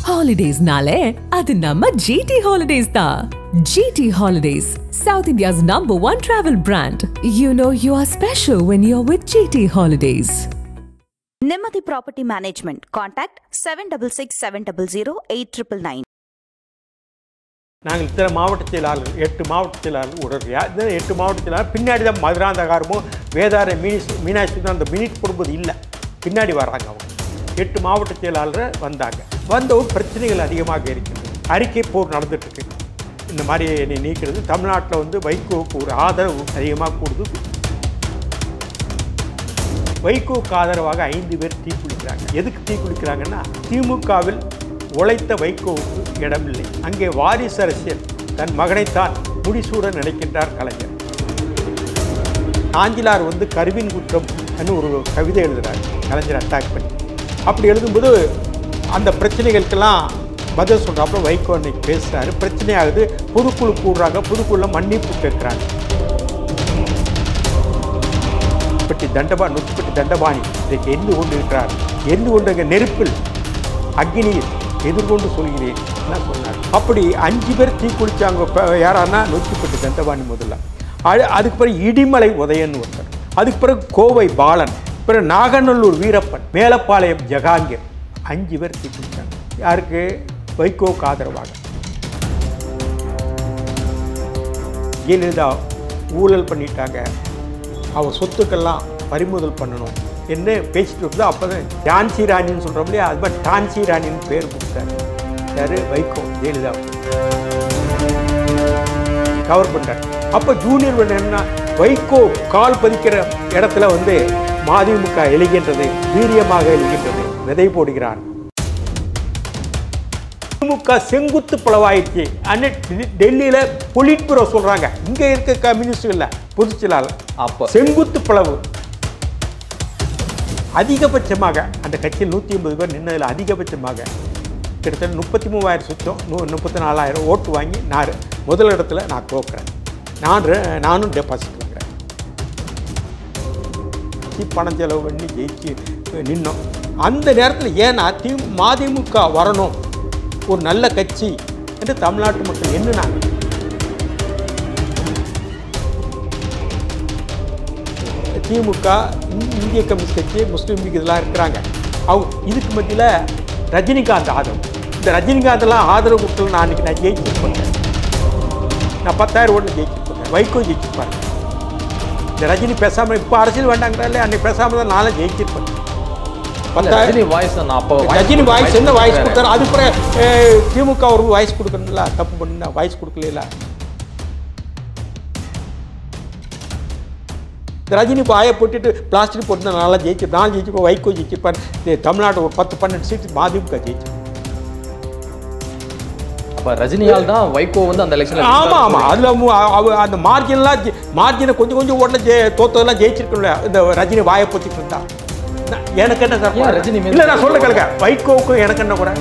ஹாலிடேஸ்னாலே அது நம்ம ஜிடி ஹாலிடேஸ் தான் GT holidays south India's number one travel brand you know you are special when you are with GT holidays நிம்மதி property management contact seven double six seven double zero eight triple nine நாங்கள் இத்தனை மாவட்ட செயலாளர் எட்டு மாவட்ட செயலாளர் உடனடியா இந்த எட்டு மாவட்ட செயலாளர் பின்னாடி தான் மதுராந்தகாரமும் வேதார மீனிஸ் மீனாட்சி தான் அந்த மினிட் போடும்போது இல்லை பின்னாடி வர்றாங்க அவங்க எட்டு மாவட்ட செயலாளர் வந்தாங்க வந்த ஒரு பிரச்சனைகள் அதிகமாக இருக்கிறது அறிக்கை போர் நடந்துட்டு இருக்கு இந்த மாதிரி என்னை நீக்கிறது தமிழ்நாட்டில் வந்து வைகோவுக்கு ஒரு ஆதரவு அதிகமாக கூடுது வைகோவுக்கு ஆதரவாக ஐந்து பேர் தீக்குளிக்கிறாங்க எதுக்கு தீக்குளிக்கிறாங்கன்னா திமுகவில் உழைத்த வைகோவுக்கு இடமில்லை அங்கே வாரிசு அரசியல் தன் மகனைத்தான் முடிசூட நினைக்கின்றார் கலைஞர் நாஞ்சிலார் வந்து கருவின் குற்றம் ஒரு கவிதை எழுதுறார் கலைஞர் அட்டாக் பண்ணி அப்படி எழுதும்போது அந்த பிரச்சனைகளுக்கெல்லாம் பதில் சொல்கிறாப்புல வைகோ அன்னைக்கு பேசுகிறாரு பிரச்சனையாகுது பொதுக்குழு கூடுறாங்க பொதுக்குழுல மன்னிப்பு கேட்குறாங்க நுட்பட்டி தண்டபா நுட்பட்டி தண்டபாணி இன்றைக்கு எரிந்து கொண்டிருக்கிறார் எரிந்து கொண்டிருக்க நெருப்பில் அக்னியில் எதிர்கொண்டு சொல்கிறேன் என்ன சொன்னார் அப்படி அஞ்சு பேர் தீக்குளிச்சாங்க இப்ப யாரான்னா நூற்றிப்பட்டு தண்டபாணி முதல்ல அது அதுக்கு பிறகு இடிமலை உதயன் ஒருத்தர் அதுக்கு பிறகு கோவை பாலன் பிறகு நாகநல்லூர் வீரப்பன் மேலப்பாளையம் ஜகாங்கீர் அஞ்சு பேர் தீக்குளிச்சாங்க யாருக்கு வைகோவுக்கு ஆதரவாக ஜெயலலிதா ஊழல் பண்ணிட்டாங்க அவள் சொத்துக்கெல்லாம் பறிமுதல் பண்ணணும் என்ன பேசிட்டு இருந்தோ அப்போ தான் ஜான்சி ராணின்னு சொல்கிறோம் இல்லையா அது மாதிரி டான்சி ராணின்னு பேர் கொடுத்தாரு யார் வைகோ ஜெயலலிதா கவர் பண்ணார் அப்போ ஜூனியர் வந்து என்ன வைகோ கால் பதிக்கிற இடத்துல வந்து மதிமுக எழுகின்றது வீரியமாக எழுகின்றது விதை போடுகிறான் திமுக செங்குத்து பிளவாயிடுச்சு அன்னைக்கு டெல்லியில் பொலிட் பியூரோ சொல்கிறாங்க இங்கே இருக்க கம்யூனிஸ்ட் இல்லை பொதுச்செயலாளர் அப்போ செங்குத்து பிளவு அதிகபட்சமாக அந்த கட்சியில் நூற்றி ஐம்பது பேர் நின்னதில் அதிகபட்சமாக கிட்டத்தட்ட முப்பத்தி மூவாயிரம் சுத்தம் நூ முப்பத்தி நாலாயிரம் ஓட்டு வாங்கி நான் முதல் இடத்துல நான் தோக்குறேன் நான் ரெ- நானும் டெபாசிட் வாங்குறேன் கட்சி பணம் செலவு பண்ணி ஜெயிச்சு நின்னோம் அந்த நேரத்தில் ஏன்னா தி மதிமுக வரணும் ஒரு நல்ல கட்சி என்று தமிழ்நாட்டு மக்கள் எண்ணினாங்க திமுக இந்~ இந்திய கம்யூனிஸ்ட் கட்சி முஸ்லீம் லீக் இதெல்லாம் இருக்கிறாங்க அவங்க இதுக்கு மத்தியில் ரஜினிகாந்த் ஆதரவு இந்த ரஜினிகாந்தெல்லாம் ஆதரவு கொடுக்கல நான் அன்றைக்கி நான் ஜெயிச்சிருப்பேன் நான் பத்தாயிரம் ஓட்டு ஜெயிச்சிருப்பேன் வைகோ ஜெயிச்சிருப்பாரு இந்த ரஜினி பேசாமல் இப்போ அரசியல் வேண்டாங்கிறாலே அன்னைக்கு பேசாமல் தான் நானும் ஜெயிச்சிருப்பேன் பத்தாயிரம் ரஜினி வாய்ஸ் நான் அப்போ ரஜினி வாய்ஸ் என்ன வாய்ஸ் கொடுத்தாரு அது பிறகு அஹ், திமுக ஒரு வாய்ஸ் கொடுக்கணும்ல தப்பு பண்ணா வாய்ஸ் கொடுக்கல இந்த ரஜினி வாயை போட்டுட்டு பிளாஸ்டிக் போட்டு நல்லா ஜெயிச்சு நான் ஜெயிச்சிருப்பேன் வைகோ ஜெயிச்சிருப்பேன் இது தமிழ்நாடு ஒரு பத்து பன்னெண்டு சீட்டு மதிமுக ஜெயிச்சு அப்ப ரஜினியால் தான் வைகோ வந்து அந்த எலெக்ஷன்ல ஆமாம் ஆமாம் அதில் அந்த மார்ஜின்லாம் மார்ஜினை கொஞ்சம் கொஞ்சம் ஓட்டில் ஜெ தோத்ததெல்லாம் ஜெயிச்சிருக்கணும்ல இந்த ரஜினி வாயை பொத்திட்டு இருந்தா நான் எனக்கு என்ன சார் ஏன் ரஜினி மீது- இல்லை நான் சொல்ல கேளுங்க வைகோவுக்கும் எனக்கு என்ன கூட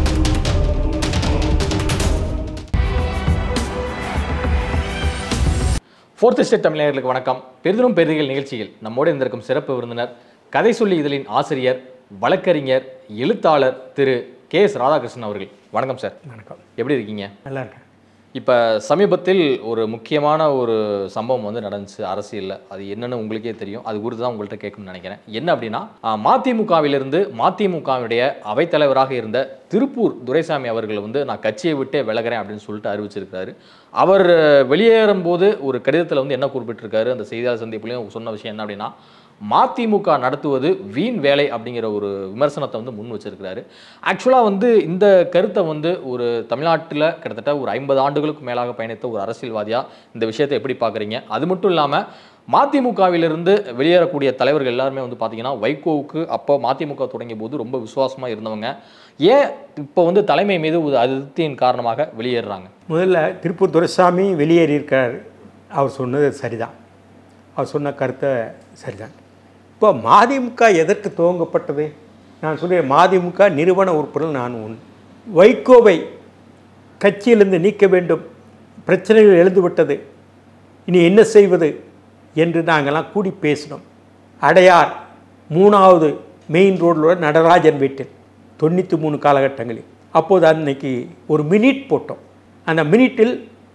ஃபோர்த் ஸ்டேட் தமிழர்களுக்கு வணக்கம் பெரிதும் பெரிதிகள் நிகழ்ச்சியில் நம்மோடு இருந்திருக்கும் சிறப்பு விருந்தினர் கதை சொல்லி இதழின் ஆசிரியர் வழக்கறிஞர் எழுத்தாளர் திரு கே எஸ் ராதாகிருஷ்ணன் அவர்கள் வணக்கம் சார் வணக்கம் எப்படி இருக்கீங்க நல்லா இருக்கேன் இப்போ சமீபத்தில் ஒரு முக்கியமான ஒரு சம்பவம் வந்து நடந்துச்சு அரசியலில் அது என்னன்னு உங்களுக்கே தெரியும் அது குறித்து தான் உங்கள்கிட்ட கேட்கணும்னு நினைக்கிறேன் என்ன அப்படின்னா ஆஹ், மதிமுகவிலிருந்து மதிமுகவுடைய அவைத்தலைவராக இருந்த திருப்பூர் துரைசாமி அவர்கள் வந்து நான் கட்சியை விட்டே விலகிறேன் அப்படின்னு சொல்லிட்டு அறிவிச்சிருக்காரு அவர் வெளியேறும்போது ஒரு கடிதத்தில் வந்து என்ன குறிப்பிட்டிருக்காரு அந்த செய்தியாளர் சந்திப்புலையும் சொன்ன விஷயம் என்ன அப்படின்னா மதிமுக நடத்துவது வீண் வேலை அப்படிங்கிற ஒரு விமர்சனத்தை வந்து முன் வச்சிருக்கிறாரு ஆக்சுவலாக வந்து இந்த கருத்தை வந்து ஒரு தமிழ்நாட்டில் கிட்டத்தட்ட ஒரு ஐம்பது ஆண்டுகளுக்கு மேலாக பயணித்த ஒரு அரசியல்வாதியா இந்த விஷயத்தை எப்படி பார்க்குறீங்க அது மட்டும் இல்லாமல் மதிமுகவிலிருந்து வெளியேறக்கூடிய தலைவர்கள் எல்லாருமே வந்து பார்த்தீங்கன்னா வைகோவுக்கு அப்போ மதிமுக தொடங்கிய போது ரொம்ப விசுவாசமாக இருந்தவங்க ஏன் இப்போ வந்து தலைமை மீது ஒரு அதிருப்தியின் காரணமாக வெளியேறுறாங்க முதல்ல திருப்பூர் துரைசாமி வெளியேறியிருக்கார் அவர் சொன்னது சரிதான் அவர் சொன்ன கருத்தை சரிதான் இப்போ மதிமுக எதற்கு துவங்கப்பட்டது நான் சொல்கிறேன் மதிமுக நிறுவன உறுப்பினர் நான் ஒன்று வைகோவை கட்சியிலிருந்து நீக்க வேண்டும் பிரச்சனைகள் எழுந்துவிட்டது இனி என்ன செய்வது என்று நாங்கள்லாம் கூடி பேசினோம் அடையார் மூணாவது மெயின் ரோடில் நடராஜன் வீட்டில் தொண்ணூற்றி மூணு காலகட்டங்களில் அப்போது அன்னைக்கு ஒரு மினிட் போட்டோம் அந்த மினிட்டில்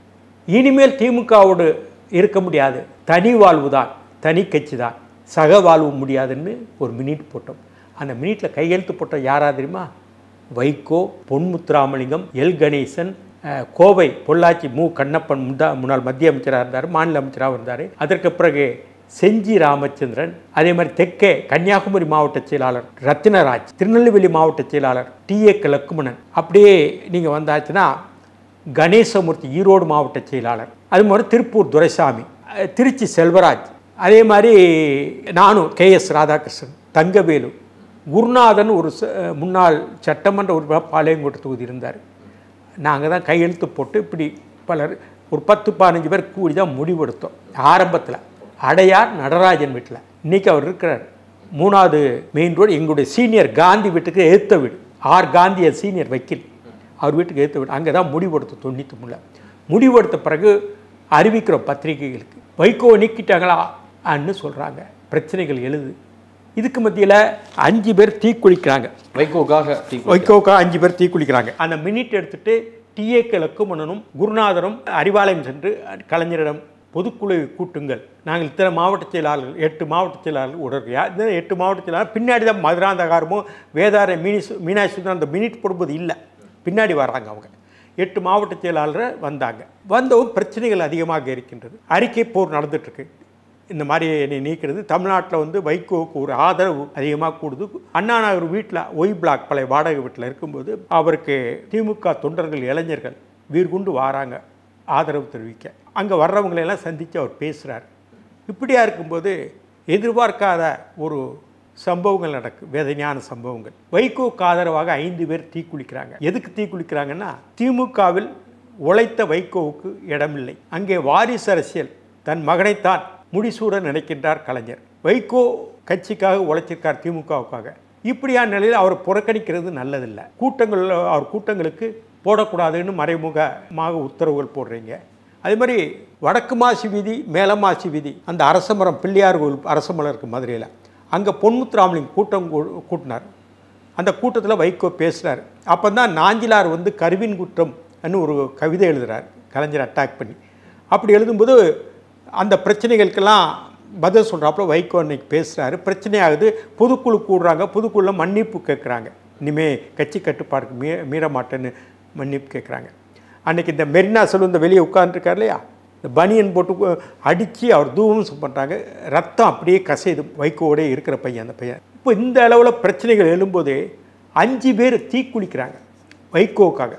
இனிமேல் திமுகவோடு இருக்க முடியாது தனி வாழ்வு தான் தனி கட்சி தான் சக வாழ்வு முடியாதுன்னு ஒரு மினிட் போட்டோம் அந்த மினிட்டில் கையெழுத்து போட்ட யாரா தெரியுமா வைகோ பொன்முத்துராமலிங்கம் எல் கணேசன் அஹ், கோவை பொள்ளாச்சி மு கண்ணப்பன் முந்தா முன்னாள் மத்திய அமைச்சராக இருந்தார் மாநில அமைச்சராக இருந்தார் அதற்கு பிறகு செஞ்சி ராமச்சந்திரன் அதே மாதிரி தெற்கே கன்னியாகுமரி மாவட்ட செயலாளர் ரத்தினராஜ் திருநெல்வேலி மாவட்ட செயலாளர் டி ஏ லக்குமணன் அப்படியே நீங்கள் வந்தாச்சுன்னா கணேசமூர்த்தி ஈரோடு மாவட்ட செயலாளர் அது மாதிரி திருப்பூர் துரைசாமி அஹ், திருச்சி செல்வராஜ் அதே மாதிரி நானும் கே எஸ் ராதாகிருஷ்ணன் தங்கவேலு குருநாதன் ஒரு ச- முன்னாள் சட்டமன்ற உறுப்பினர் பாளையங்கோட்டை தொகுதி இருந்தார் நாங்கள் தான் கையெழுத்து போட்டு இப்படி பலர் ஒரு பத்து பதினஞ்சு பேர் கூடி தான் முடிவெடுத்தோம் ஆரம்பத்தில் அடையார் நடராஜன் வீட்டில் இன்றைக்கி அவர் இருக்கிறார் மூணாவது மெயின் ரோடு எங்களுடைய சீனியர் காந்தி வீட்டுக்கு ஏற்ற வீடு ஆர் காந்திய சீனியர் வக்கீல் அவர் வீட்டுக்கு ஏற்ற வீடு அங்கே தான் முடிவெடுத்து தொண்ணூற்றி மூணில் முடிவெடுத்த பிறகு அறிவிக்கிறோம் பத்திரிகைகளுக்கு வைகோ நீக்கிட்டாங்களா அன்னு சொல்கிறாங்க பிரச்சனைகள் எழுது இதுக்கு மத்தியில் அஞ்சு பேர் தீக்குளிக்கிறாங்க வைகோக்காக டீ வைகோக்கா அஞ்சு பேர் தீக்குளிக்கிறாங்க அந்த மினிட் எடுத்துட்டு டிஏக்கு லக்குமணனும் குருநாதரும் அறிவாலயம் சென்று கலைஞரிடம் பொதுக்குழு கூட்டுங்கள் நாங்கள் இத்தனை மாவட்ட செயலாளர்கள் எட்டு மாவட்ட செயலாளர்கள் உடற்கையா இந்த எட்டு மாவட்ட செயலாளர் பின்னாடி தான் மதுராந்தகாரமும் வேதார மீனிஸ் மீனாட்சி சுந்தரம் அந்த மினிட் போடும்போது இல்லை பின்னாடி வர்றாங்க அவங்க எட்டு மாவட்ட செயலாளர் வந்தாங்க வந்தவும் பிரச்சனைகள் அதிகமாக இருக்கின்றது அறிக்கை போர் நடந்துட்டுருக்கு இந்த மாதிரி என்னை நீக்கிறது தமிழ்நாட்டில் வந்து வைகோவுக்கு ஒரு ஆதரவு அதிகமாக கூடுது அண்ணா நகர் வீட்டில் ஒய் பிளாக் பழைய வாடகை வீட்டில் இருக்கும்போது அவருக்கு திமுக தொண்டர்கள் இளைஞர்கள் வீர்கொண்டு வாராங்க ஆதரவு தெரிவிக்க அங்கே வர்றவங்களையெல்லாம் சந்தித்து அவர் பேசுகிறார் இப்படியா இருக்கும்போது எதிர்பார்க்காத ஒரு சம்பவங்கள் நடக்கு வேதனையான சம்பவங்கள் வைகோவுக்கு ஆதரவாக ஐந்து பேர் தீக்குளிக்கிறாங்க எதுக்கு தீக்குளிக்கிறாங்கன்னா திமுகவில் உழைத்த வைகோவுக்கு இடமில்லை அங்கே வாரிசு அரசியல் தன் மகனைத்தான் முடிசூட நினைக்கின்றார் கலைஞர் வைகோ கட்சிக்காக உழைச்சிருக்கார் திமுகவுக்காக இப்படியான நிலையில் அவர் புறக்கணிக்கிறது நல்லதில்லை கூட்டங்கள் அவர் கூட்டங்களுக்கு போடக்கூடாதுன்னு மறைமுகமாக உத்தரவுகள் போடுறீங்க அதே மாதிரி வடக்கு மாசி வீதி மேலமாசி வீதி அந்த அரசமரம் பிள்ளையார் கோவில் அரசமரம் இருக்குது மதுரையில் அங்கே பொன்முத்துராமலிங்க கூட்டம் கூ- கூட்டினார் அந்த கூட்டத்தில் வைகோ பேசுகிறார் அப்போ தான் நாஞ்சிலார் வந்து கருவின் குற்றம் ஒரு கவிதை எழுதுறார் கலைஞர் அட்டாக் பண்ணி அப்படி எழுதும்போது அந்த பிரச்சனைகளுக்கெல்லாம் பதில் சொல்கிறாப்புல வைகோ அன்னைக்கு பேசுகிறாரு பிரச்சனையாகுது பொதுக்குழு கூடுறாங்க பொதுக்குழுல மன்னிப்பு கேட்குறாங்க இனிமே கட்சி கட்டுப்பாடுக்கு மீ மீற மாட்டேன்னு மன்னிப்பு கேட்குறாங்க அன்னைக்கு இந்த மெரினா செல்வம் இந்த வெளியே உட்காந்துருக்கார் இல்லையா இந்த பனியன் போட்டு அடித்து அவர் தூவம்சம் பண்ணுறாங்க ரத்தம் அப்படியே கசையுது வைகோவோடே இருக்கிற பையன் அந்த பையன் இப்போ இந்த அளவில் பிரச்சனைகள் எழும்போது அஞ்சு பேர் தீக்குளிக்கிறாங்க வைகோவுக்காக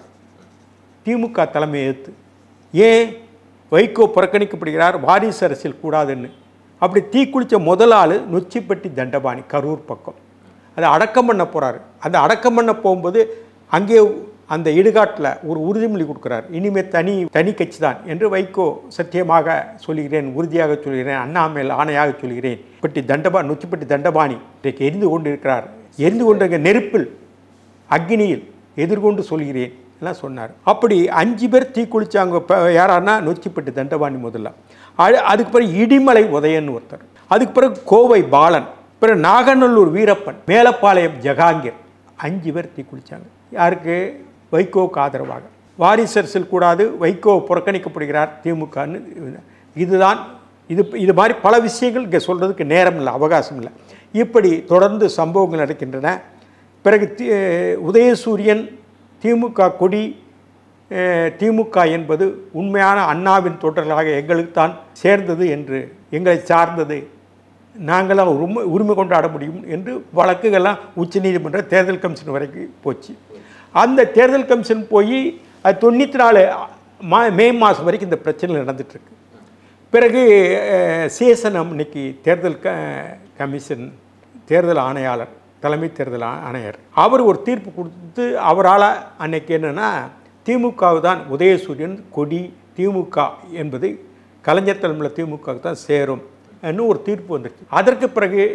திமுக தலைமையை ஏற்று ஏன் வைகோ புறக்கணிக்கப்படுகிறார் வாரிசு அரசியல் கூடாதுன்னு அப்படி தீக்குளித்த முதல் ஆள் நொச்சிப்பட்டி தண்டபாணி கரூர் பக்கம் அதை அடக்கம் பண்ண போகிறாரு அந்த அடக்கம் பண்ண போகும்போது அங்கே அந்த இடுகாட்டில் ஒரு உறுதிமொழி கொடுக்குறார் இனிமேல் தனி தனி கட்சி தான் என்று வைகோ சத்தியமாக சொல்கிறேன் உறுதியாக சொல்கிறேன் அண்ணாமேல் ஆணையாக சொல்கிறேன் பட்டி தண்டபா நொச்சிப்பட்டி தண்டபாணி இன்றைக்கு எரிந்து கொண்டு இருக்கிறார் எரிந்து கொண்டிருக்க நெருப்பில் அக்னியில் எதிர்கொண்டு சொல்கிறேன் எல்லாம் சொன்னார் அப்படி அஞ்சு பேர் தீக்குளிச்சாங்க இப்போ யாரான்னா நொச்சிப்பட்டு தண்டபாணி முதல்ல அது அதுக்கு பிறகு இடிமலை உதயன் ஒருத்தர் அதுக்கு பிறகு கோவை பாலன் பிறகு நாகநல்லூர் வீரப்பன் மேலப்பாளையம் ஜஹாங்கீர் அஞ்சு பேர் தீக்குளிச்சாங்க யாருக்கு வைகோவுக்கு ஆதரவாக வாரிசு அரசியல் கூடாது வைகோ புறக்கணிக்கப்படுகிறார் திமுகன்னு இதுதான் இது இது மாதிரி பல விஷயங்கள் இங்கே சொல்கிறதுக்கு நேரம் இல்லை அவகாசம் இல்லை இப்படி தொடர்ந்து சம்பவங்கள் நடக்கின்றன பிறகு தி உதயசூரியன் திமுக கொடி அஹ், திமுக என்பது உண்மையான அண்ணாவின் தொடர்களாக எங்களுக்கு தான் சேர்ந்தது என்று எங்களை சார்ந்தது நாங்களாம் உரிமை உரிமை கொண்டாட முடியும் என்று வழக்குகள்லாம் உச்சநீதிமன்ற தேர்தல் கமிஷன் வரைக்கும் போச்சு அந்த தேர்தல் கமிஷன் போய் அது தொண்ணூற்றி நாலு மா மே மாதம் வரைக்கும் இந்த பிரச்சனை நடந்துட்டுருக்கு பிறகு சிஎஸ்என்எம் இன்னைக்கு தேர்தல் க கமிஷன் தேர்தல் ஆணையாளர் தலைமை தேர்தல் ஆ- ஆணையர் அவர் ஒரு தீர்ப்பு கொடுத்து அவரால் அன்னைக்கு என்னென்னா திமுகவு தான் உதயசூரியன் கொடி திமுக என்பது கலைஞர் தலைமையில் திமுக தான் சேரும் என்று ஒரு தீர்ப்பு வந்துருச்சு அதற்கு பிறகு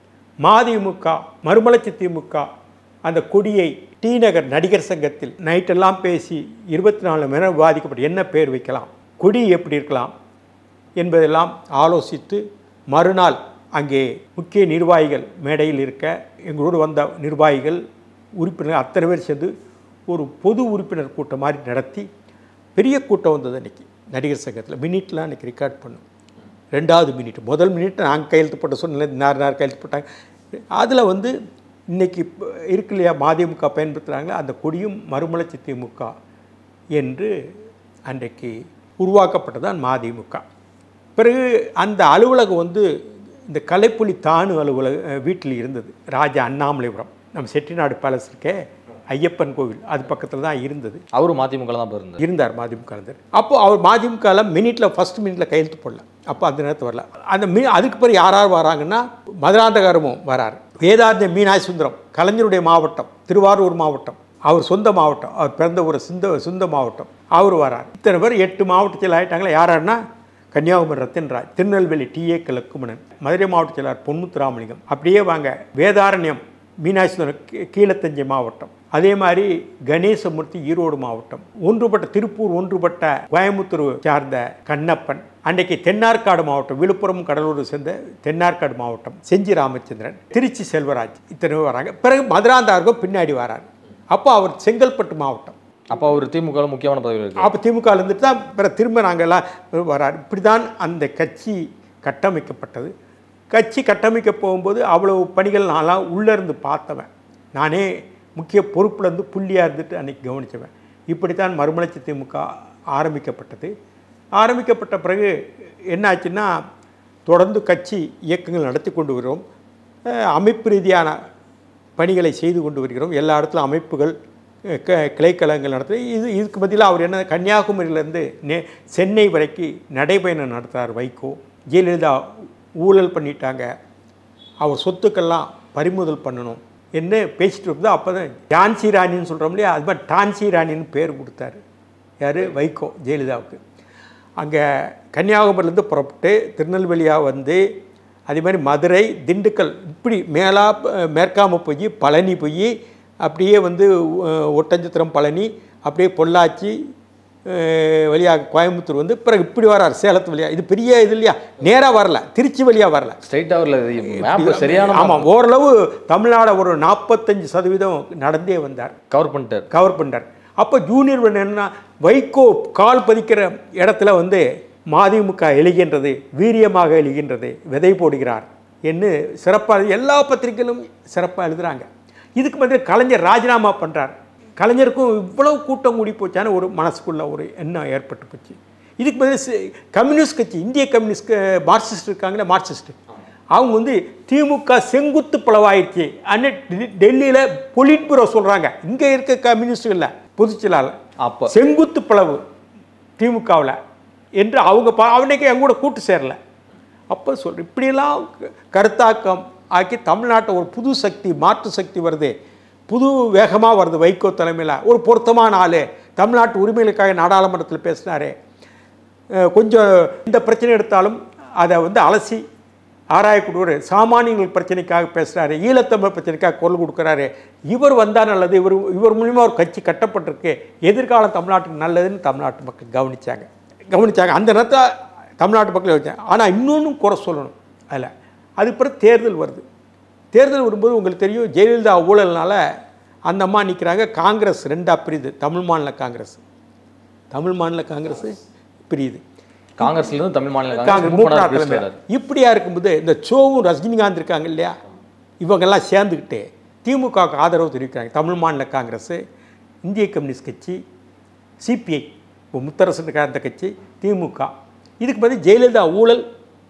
மதிமுக மறுமலர்ச்சி திமுக அந்த கொடியை டி நகர் நடிகர் சங்கத்தில் நைட்டெல்லாம் பேசி இருபத்தி நாலு மணி நேரம் விவாதிக்கப்பட்டு என்ன பேர் வைக்கலாம் கொடி எப்படி இருக்கலாம் என்பதெல்லாம் ஆலோசித்து மறுநாள் அங்கே முக்கிய நிர்வாகிகள் மேடையில் இருக்க எங்களோடு வந்த நிர்வாகிகள் உறுப்பினர்கள் அத்தனை பேர் சேர்ந்து ஒரு பொது உறுப்பினர் கூட்டம் மாதிரி நடத்தி பெரிய கூட்டம் வந்தது அன்றைக்கி நடிகர் சங்கத்தில் மினிட்லாம் அன்றைக்கி ரெக்கார்ட் பண்ணோம் ரெண்டாவது மினிட் முதல் மினிட் நாங்கள் கையெழுத்து போட்ட சொன்ன நார் நார் கையெழுத்து போட்டாங்க அதில் வந்து இன்னைக்கு இப்ப இருக்கு இல்லையா மதிமுக பயன்படுத்துகிறாங்களே அந்த கொடியும் மறுமலர்ச்சி திமுக என்று அன்றைக்கு உருவாக்கப்பட்டதான் மதிமுக பிறகு அந்த அலுவலகம் வந்து இந்த கலைப்புலி தானு அலுவலக அஹ், வீட்டில் இருந்தது ராஜா அண்ணாமலைபுரம் நம்ம செட்டிநாடு பேலஸ் இருக்கே ஐயப்பன் கோவில் அது பக்கத்தில் தான் இருந்தது அவரும் மதிமுக தான் போய் இருந்தார் இருந்தார் மதிமுக இருந்தார் அப்போ அவர் மதிமுகவில் மினிட்டில் ஃபர்ஸ்ட் மினிட்ல கையெழுத்து போடல அப்போ அந்த நேரத்தில் வரல அந்த மீ அதுக்கு பிறகு யார் யார் வராங்கன்னா மதுராந்தகரமும் வரார் வேதாந்த மீனாய் சுந்தரம் கலைஞருடைய மாவட்டம் திருவாரூர் மாவட்டம் அவர் சொந்த மாவட்டம் அவர் பிறந்த ஒரு சொந்த சொந்த மாவட்டம் அவர் வரார் இத்தனை பேர் எட்டு மாவட்டத்தில் ஆயிட்டாங்களே யாராருன்னா கன்னியாகுமரி ரத்தின்ராஜ் திருநெல்வேலி டிஏ லக்குமணன் மதுரை மாவட்ட செயலாளர் பொன்முத்துராமலிங்கம் அப்படியே வாங்க வேதாரண்யம் மீனாட்சிசுந்தரம் கீ- கீழத்தஞ்சை மாவட்டம் அதே மாதிரி கணேசமூர்த்தி ஈரோடு மாவட்டம் ஒன்றுபட்ட திருப்பூர் ஒன்றுபட்ட கோயம்புத்தூர் சார்ந்த கண்ணப்பன் அன்றைக்கு தென்னார்காடு மாவட்டம் விழுப்புரம் கடலூர் சேர்ந்த தென்னார்காடு மாவட்டம் செஞ்சி ராமச்சந்திரன் திருச்சி செல்வராஜ் இத்தனை வராங்க பிறகு மதுராந்தாருக்கும் பின்னாடி வராரு அப்போ அவர் செங்கல்பட்டு மாவட்டம் அப்போ அவர் திமுக முக்கியமான பதவியில் இருக்கு அப்போ திமுக இருந்துட்டு தான் பிறகு திரும்ப நாங்கள் எல்லாம் வராரு இப்படி தான் அந்த கட்சி கட்டமைக்கப்பட்டது கட்சி கட்டமைக்க போகும்போது அவ்வளவு பணிகள் நான்லாம் உள்ளே இருந்து பார்த்தவன் நானே முக்கிய பொறுப்புல இருந்து புள்ளியாக இருந்துட்டு அன்றைக்கி கவனித்தவன் இப்படித்தான் மறுமலர்ச்சி திமுக ஆரம்பிக்கப்பட்டது ஆரம்பிக்கப்பட்ட பிறகு என்னாச்சுன்னா தொடர்ந்து கட்சி இயக்கங்கள் நடத்தி கொண்டு வருகிறோம் அஹ் அமைப்பு ரீதியான பணிகளை செய்து கொண்டு வருகிறோம் எல்லா இடத்துலையும் அமைப்புகள் அஹ், க கிளைக்கழகங்கள் நடத்து இது இதுக்கு பதிலாக அவர் என்ன கன்னியாகுமரியிலேருந்து நே சென்னை வரைக்கும் நடைபயணம் நடத்துகிறார் வைகோ ஜெயலலிதா ஊழல் பண்ணிட்டாங்க அவர் சொத்துக்கெல்லாம் பறிமுதல் பண்ணணும் என்ன பேசிட்டு இருந்தோ அப்போ தான் ஜான்சி ராணின்னு சொல்கிறோம் இல்லையா அது மாதிரி டான்சி ராணின்னு பேர் கொடுத்தாரு யார் வைகோ ஜெயலலிதாவுக்கு அங்கே கன்னியாகுமரியிலேருந்து புறப்பட்டு திருநெல்வேலியாக வந்து அதே மாதிரி மதுரை திண்டுக்கல் இப்படி மேலா மேற்காம போய் பழனி போய் அப்படியே வந்து அஹ், ஒட்டஞ்சத்திரம் பழனி அப்படியே பொள்ளாச்சி அஹ், வழியாக கோயம்புத்தூர் வந்து பிறகு இப்படி வரார் சேலத்து வழியாக இது பெரிய இது இல்லையா நேராக வரல திருச்சி வழியாக வரல ஸ்ட்ரைட்டாக வரல மேப் சரியான ஆமாம் ஓரளவு தமிழ்நாடு ஒரு நாற்பத்தஞ்சு சதவீதம் நடந்தே வந்தார் கவர் பண்ணிட்டார் கவர் பண்ணார் அப்போ ஜூனியர் வந்து என்னன்னா வைகோ கால் பதிக்கிற இடத்துல வந்து மதிமுக எழுகின்றது வீரியமாக எழுகின்றது விதை போடுகிறார் என்று சிறப்பாக எல்லா பத்திரிகைகளும் சிறப்பாக எழுதுறாங்க இதுக்கு வந்து கலைஞர் ராஜினாமா பண்ணுறார் கலைஞருக்கும் இவ்வளவு கூட்டம் கூடி போச்சான்னு ஒரு மனசுக்குள்ள ஒரு எண்ணம் ஏற்பட்டு போச்சு இதுக்கு பதில் சி- கம்யூனிஸ்ட் கட்சி இந்திய கம்யூனிஸ்ட் க- மார்க்சிஸ்ட் இருக்காங்களே மார்க்சிஸ்ட் அவங்க வந்து திமுக செங்குத்து பிளவாயிருச்சு அன்னை டெல்லியில் பொலிட் பியூரோ சொல்கிறாங்க இங்கே இருக்க கம்யூனிஸ்டுகளில் பொதுச்செயலாளர் அப்போ செங்குத்து பிளவு திமுகவில் என்று அவங்க பா அவனைக்கு என் கூட கூட்டு சேரல அப்போ சொல் இப்படியெல்லாம் க- கருத்தாக்கம் ஆக்கி தமிழ்நாட்டை ஒரு புது சக்தி மாற்று சக்தி வருது புது வேகமாக வருது வைகோ தலைமையில் ஒரு பொருத்தமான ஆள் தமிழ்நாட்டு உரிமைகளுக்காக நாடாளுமன்றத்தில் பேசினாரே அஹ் கொஞ்சம் இந்த பிரச்சனை எடுத்தாலும் அதை வந்து அலசி ஆராயக்கூடிய சாமானியங்கள் பிரச்சனைக்காக பேசுகிறாரு ஈழத்தமிழ் பிரச்சனைக்காக குரல் கொடுக்குறாரு இவர் வந்தால் நல்லது இவர் இவர் மூலிமா ஒரு கட்சி கட்டப்பட்டிருக்கு எதிர்காலம் தமிழ்நாட்டுக்கு நல்லதுன்னு தமிழ்நாட்டு மக்கள் கவனிச்சாங்க கவனிச்சாங்க அந்த நேரத்தில் தமிழ்நாட்டு மக்கள் வச்சாங்க ஆனால் இன்னொன்றும் குறை சொல்லணும் அதில் அது பிறகு தேர்தல் வருது தேர்தல் வரும்போது உங்களுக்கு தெரியும் ஜெயலலிதா ஊழல்னால அந்த அம்மா நிற்கிறாங்க காங்கிரஸ் ரெண்டா பிரியுது தமிழ் மாநில காங்கிரஸ் தமிழ் மாநில காங்கிரஸ் பிரியுது காங்கிரஸ்ல இருந்து தமிழ் மாநில காங்கிரஸ் காங்கிரஸ் மூப்பனார் மூப்பனார் தலைமையில் பேசுறாரு இப்படியா இருக்கும்போது இந்த சோவும் ரஜினிகாந்த் இருக்காங்க இல்லையா இவங்கெல்லாம் சேர்ந்துக்கிட்டு திமுகவுக்கு ஆதரவு தெரிவிக்கிறாங்க தமிழ் மாநில காங்கிரஸ் இந்திய கம்யூனிஸ்ட் கட்சி சிபிஐ இப்போ முத்தரசன் இருக்க அந்த கட்சி திமுக இதுக்கு பதில் ஜெயலலிதா ஊழல்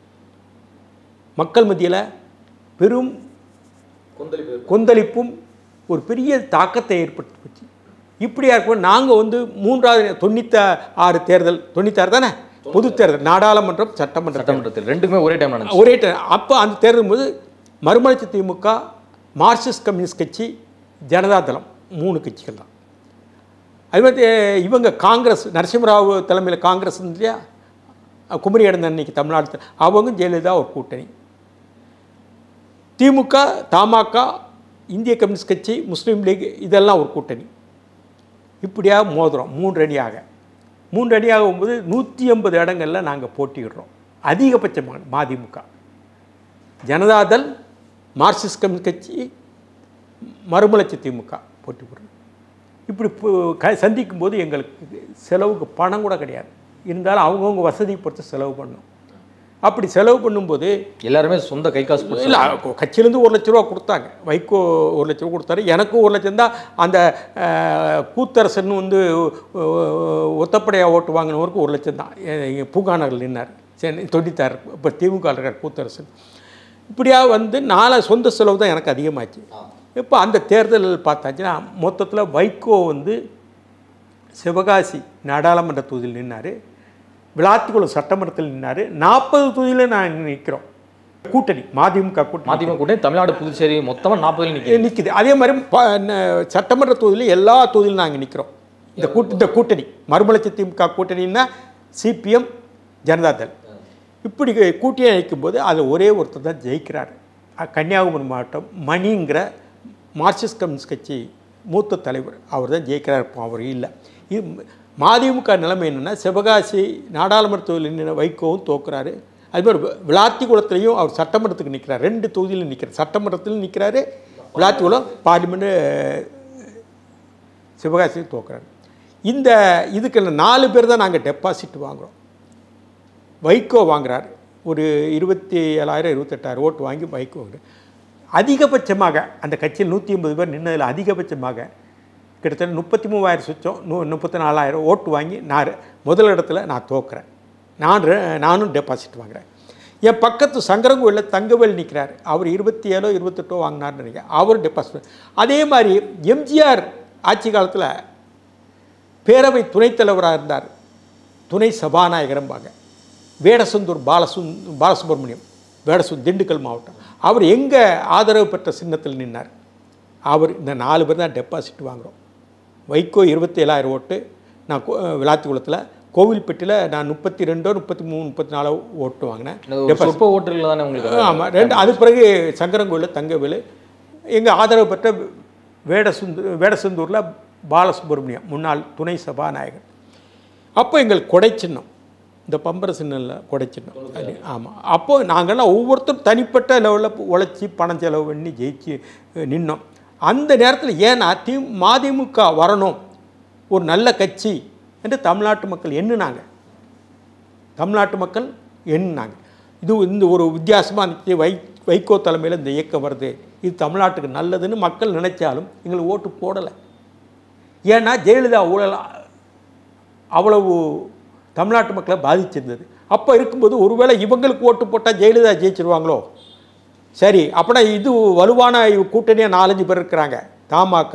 மக்கள் மத்தியில் பெரும் கொந்தளிப்பும் ஒரு பெரிய தாக்கத்தை ஏற்படுத்தி போச்சு இப்படியா இருக்கும் நாங்கள் வந்து மூன்றாவது தொண்ணூற்றி ஆறு தேர்தல் தொண்ணூத்தாறு தானே பொது தேர்தல் நாடாளுமன்றம் சட்டமன்ற தேர்தல். சட்டமன்றத்தில் ரெண்டுமே ஒரே டைம் நடந்துச்சு ஒரே டைம் அப்போ அந்த தேர்தல் போது மறுமலர்ச்சி திமுக மார்க்சிஸ்ட் கம்யூனிஸ்ட் கட்சி ஜனதாதளம் மூணு கட்சிகள் தான் அது மாதிரி இவங்க காங்கிரஸ் நரசிம்மராவ் தலைமையில் காங்கிரஸ் இருந்து இல்லையா குமரி இடந்த அன்னைக்கு தமிழ்நாடு த- அவங்க ஜெயலலிதா ஒரு கூட்டணி திமுக தமாக இந்திய கம்யூனிஸ்ட் கட்சி முஸ்லீம் லீக் இதெல்லாம் ஒரு கூட்டணி இப்படியா மோதுறோம் மூன்று அணியாக மூன்று அணியாக போகும்போது நூற்றி ஐம்பது இடங்களில் நாங்கள் போட்டியிடுறோம் அதிகபட்சமாக மதிமுக ஜனதாதள் மார்க்சிஸ்ட் கம்யூனிஸ்ட் கட்சி மறுமலர்ச்சி திமுக போட்டி போடுறோம் இப்படி பு- க சந்திக்கும் போது எங்களுக்கு செலவுக்கு பணம் கூட கிடையாது இருந்தாலும் அவங்கவுங்க வசதி பொறுத்து செலவு பண்ணணும் அப்படி செலவு பண்ணும்போது எல்லாருமே சொந்த கை காசு போட்டு இல்லை கட்சியிலேருந்து ஒரு லட்ச ரூபா கொடுத்தாங்க வைகோ ஒரு லட்ச ரூபா கொடுத்தாரு எனக்கும் ஒரு லட்சம் தான் அந்த அஹ், கூத்தரசன் வந்து அஹ், ஒத்தப்படையாக ஓட்டு வாங்கினவருக்கு ஒரு லட்சம் தான் இங்கே பூங்காநகரில் நின்னார் சரி தொண்ணூத்தாறு இப்போ திமுக இருக்கார் கூத்தரசன் இப்படியா வந்து நாலு சொந்த செலவு தான் எனக்கு அதிகமாச்சு இப்போ அந்த தேர்தல் பார்த்தாச்சுன்னா மொத்தத்தில் வைகோ வந்து சிவகாசி நாடாளுமன்ற தொகுதியில் நின்னார் விளாத்திக்குளம் சட்டமன்றத்தில் நின்னார் நாற்பது தொகுதியில் நான் நிற்கிறோம் கூட்டணி மதிமுக கூட்டணி மதிமுக கூட்டணி தமிழ்நாடு புதுச்சேரி மொத்தமா நாற்பதுல நிற்கிறேன் நிற்கிது அதே மாதிரி ப- ந- சட்டமன்ற தொகுதியில் எல்லா தொகுதியிலும் நாங்கள் நிற்கிறோம் இந்த கூட்ட இந்த கூட்டணி மறுமலர்ச்சி திமுக கூட்டணின்னா சிபிஎம் ஜனதாதள் இப்படி கூட்டணியை நிற்கும்போது அதில் ஒரே ஒருத்தர் தான் ஜெயிக்கிறார் அஹ் கன்னியாகுமரி மாவட்டம் மணிங்கிற மார்க்சிஸ்ட் கம்யூனிஸ்ட் கட்சி மூத்த தலைவர் அவர் தான் ஜெயிக்கிறார் இப்போ அவர் இல்லை இது மதிமுக நிலைமை என்னென்னா சிவகாசி நாடாளுமன்ற தொகுதியில் நின்று வைகோவும் தோக்குறாரு அது மாதிரி வி- விளாத்திக்குளத்துலேயும் அவர் சட்டமன்றத்துக்கு நிற்கிறார் ரெண்டு தொகுதியிலும் நிற்கிறார் சட்டமன்றத்திலும் நிற்கிறாரு விளாத்திக்குளம் பார்லிமெண்ட்டு சிவகாசியில் தோக்குறாரு இந்த இதுக்கு நாலு பேர் தான் நாங்கள் டெபாசிட் வாங்குகிறோம் வைகோ வாங்குறார் ஒரு இருபத்தி ஏழாயிரம் இருபத்தெட்டாயிரம் ஓட்டு வாங்கி வைகோ வாங்குறார் அதிகபட்சமாக அந்த கட்சியில் நூற்றி ஐம்பது பேர் நின்னதில் அதிகபட்சமாக கிட்டத்தட்ட முப்பத்தி மூவாயிரம் சுச்சம் நூ முப்பத்தி நாலாயிரம் ஓட்டு வாங்கி நான் முதல் இடத்துல நான் தோக்குறேன் நான் ரெ- நானும் டெபாசிட் வாங்குறேன் என் பக்கத்து சங்கரங்கோயிலில் தங்கவேல் நிற்கிறார் அவர் இருபத்தி ஏழோ இருபத்தெட்டோ வாங்கினார்னு நினைக்கிறேன் அவர் டெபாசிட் அதே மாதிரி எம்ஜிஆர் ஆட்சி காலத்தில் பேரவை துணைத் தலைவராக இருந்தார் துணை சபாநாயகரம்பாங்க வேடசந்தூர் பாலசுந் பாலசுப்ரமணியம் வேடசூர் திண்டுக்கல் மாவட்டம் அவர் எங்கே ஆதரவு பெற்ற சின்னத்தில் நின்னார் அவர் இந்த நாலு பேர் தான் டெபாசிட் வாங்குகிறோம் வைகோ இருபத்தி ஏழாயிரம் ஓட்டு நான் கோ- விளாத்திக்குளத்தில் கோவில்பட்டியில் நான் முப்பத்தி ரெண்டோ முப்பத்தி மூணு முப்பத்தி நாலோ ஓட்டு வாங்கினேன் ஒரு சொற்ப ஓட்டுகள் தானே உங்களுக்கு ஆமாம் ரெண்டு அது பிறகு சங்கரங்கோயிலில் தங்கவேலு எங்கள் ஆதரவு பெற்ற வேடசுந்து வேடசந்தூரில் பாலசுப்ரமணியம் முன்னாள் துணை சபாநாயகர் அப்போ எங்களுக்கு கொடை சின்னம் இந்த பம்பர சின்னம்ல கொடை சின்னம் அது ஆமாம் அப்போ நாங்கள்லாம் ஒவ்வொருத்தரும் தனிப்பட்ட லெவலில் உழைச்சி பணம் செலவு பண்ணி ஜெயிச்சு அஹ், நின்னோம் அந்த நேரத்தில் ஏன்னா தி மதிமுக வரணும் ஒரு நல்ல கட்சி என்று தமிழ்நாட்டு மக்கள் எண்ணுனாங்க தமிழ்நாட்டு மக்கள் எண்ணினாங்க இது இந்த ஒரு வித்தியாசமாக இருந்துச்சு வை வைகோ தலைமையில் இந்த இயக்கம் வருது இது தமிழ்நாட்டுக்கு நல்லதுன்னு மக்கள் நினைச்சாலும் எங்களுக்கு ஓட்டு போடலை ஏன்னா ஜெயலலிதா ஊழல் அவ்வளவு தமிழ்நாட்டு மக்களை பாதிச்சிருந்தது அப்போ இருக்கும்போது ஒருவேளை இவங்களுக்கு ஓட்டு போட்டால் ஜெயலலிதா ஜெயிச்சிருவாங்களோ சரி அப்படின்னா இது வலுவான கூட்டணியாக நாலஞ்சு பேர் இருக்கிறாங்க தமாக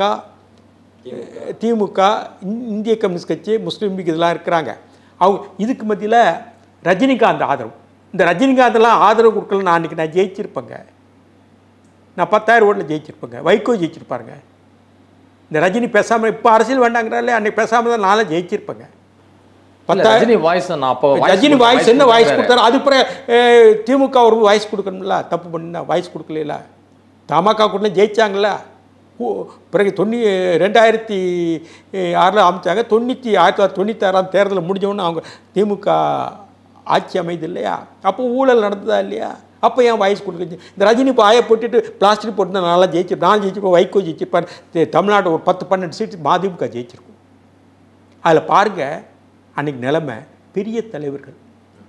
திமுக இந்- இந்திய கம்யூனிஸ்ட் கட்சி முஸ்லீம் லீக் இதெல்லாம் இருக்கிறாங்க அவங்க இதுக்கு மத்தியில் ரஜினிகாந்த் ஆதரவு இந்த ரஜினிகாந்தெல்லாம் ஆதரவு கொடுக்கல நான் அன்றைக்கி நான் ஜெயிச்சிருப்பேங்க நான் பத்தாயிரம் ஓட்டில் ஜெயிச்சிருப்பேங்க வைகோ ஜெயிச்சிருப்பாருங்க இந்த ரஜினி பேசாமல் இப்போ அரசியல் வேண்டாங்கிறாலே அன்னைக்கு பேசாமல் தான் நானும் ஜெயிச்சிருப்பேங்க இல்ல, பத்தாயிரம் ரஜினி வாய்ஸ் நான் அப்போ voice ரஜினி கொடுத்த வாய்ஸ் என்ன வாய்ஸ் வேற. கொடுத்தாரு அது பிறகு அஹ், திமுக ஒரு வாய்ஸ் கொடுக்கணும்ல தப்பு பண்ணினா வாய்ஸ் கொடுக்கல தமாக கூட ஜெயிச்சாங்கல்ல கூ- பிறகு தொண்ணூ ரெண்டாயிரத்தி ஆறில் அமைச்சாங்க தொண்ணூற்றி ஆயிரத்தி தொள்ளாயிரத்தி தொண்ணூத்தாறாம் தேர்தல் முடிஞ்சவொன்னே அவங்க திமுக ஆட்சி அமைது இல்லையா அப்போ ஊழல் நடந்ததா இல்லையா அப்போ ஏன் வாய்ஸ் கொடுக்குச்சு இந்த ரஜினி பாயை போட்டுட்டு பிளாஸ்டிக் போட்டு நல்லா ஜெயிச்சு நான் ஜெயிச்சிருப்பேன் வைகோ ஜெயிச்சிருப்பார் தி- தமிழ்நாடு ஒரு பத்து பன்னெண்டு சீட்டு மதிமுக ஜெயிச்சிருக்கும் அதில் பாருங்கள் அன்னைக்கு நிலைமை பெரிய தலைவர்கள்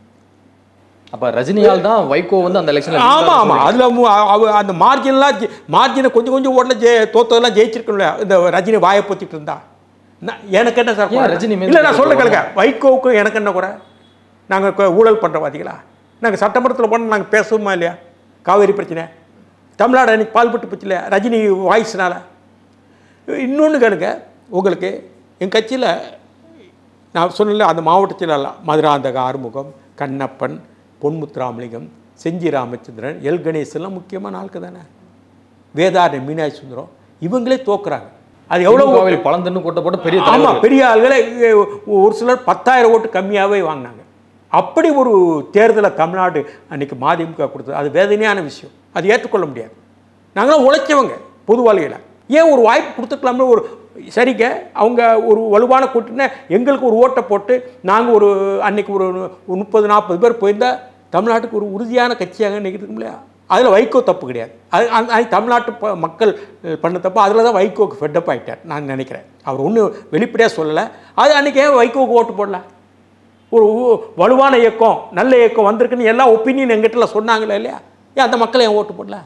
அப்ப ரஜினியால் தான் வைகோ வந்து அந்த எலெக்ஷன்ல ஆமா ஆமா அதுல மு- அவ- அந்த மார்ஜின்லாம் மார்ஜினை கொஞ்சம் கொஞ்சம் ஓடல ஜெய தோத்ததெல்லாம் ஜெயிச்சிருக்கணும்ல இந்த ரஜினி வாயை பொத்திட்டு இருந்தா நான் எனக்கு என்ன சார் ஏன் குறை? ரஜினி மேல இல்ல நான் சொல்ல கோவம்? கேளுங்க வைகோவுக்கும் எனக்கு என்ன குறை நாங்க கொ- ஊழல் பண்றவாதிகளா நாங்க சட்டமன்றத்தில் போனால் நாங்க பேசுவோமா இல்லையா காவேரி பிரச்சனை தமிழ்நாடு அன்னைக்கு பால்பட்டு போச்சு இல்லையா ரஜினி வாய்ஸ்னால இன்னொன்று கேளுங்க உங்களுக்கு என் கட்சியில் நான் சொன்னல அந்த மாவட்டத்தில் எல்லாம் மதுராந்தக ஆறுமுகம் கண்ணப்பன் பொன்முத்துராமலிங்கம் செஞ்சி ராமச்சந்திரன் எல் கணேஷ் எல்லாம் முக்கியமான ஆளுக்கு தானே வேதாரண மீனாட்சி சுந்தரம் இவங்களே தோக்குறாங்க அது எவ்வளோ கோவில் பழந்தன்னு கொட்ட போட்டு பெரிய ஆமாம் தலைவர் பெரிய ஆளுகளே எ, ஒரு சிலர் பத்தாயிரம் ஓட்டு கம்மியாகவே வாங்கினாங்க அப்படி ஒரு தேர்தலை தமிழ்நாடு அன்னைக்கு மதிமுக கொடுத்தது அது வேதனையான விஷயம் அது ஏற்றுக்கொள்ள முடியாது நாங்களாம் உழைச்சவங்க பொது வாழ்க்கையில் ஏன் ஒரு வாய்ப்பு கொடுத்துக்கலாம்னு ஒரு சரிங்க அவங்க ஒரு வலுவான கூட்டினா எங்களுக்கு ஒரு ஓட்டை போட்டு நாங்கள் ஒரு அன்னைக்கு ஒரு ஒரு முப்பது நாற்பது பேர் போயிருந்தா தமிழ்நாட்டுக்கு ஒரு உறுதியான கட்சியாக நினைக்கிறதுக்கு இல்லையா அதில் வைகோ தப்பு கிடையாது அது அந்த அது தமிழ்நாட்டு ப- மக்கள் அஹ், பண்ண தப்பு அதில் தான் வைகோக்கு ஃபெட்டப் ஆகிட்டார் நான் நினைக்கிறேன் அவர் ஒன்றும் வெளிப்படையாக சொல்லலை அது அன்றைக்கி ஏன் வைகோவுக்கு ஓட்டு போடல ஒரு ஊ- வலுவான இயக்கம் நல்ல இயக்கம் வந்திருக்குன்னு எல்லா ஒப்பீனியன் எங்கிட்டலாம் சொன்னாங்களே இல்லையா ஏன் அந்த மக்கள் ஏன் ஓட்டு போடல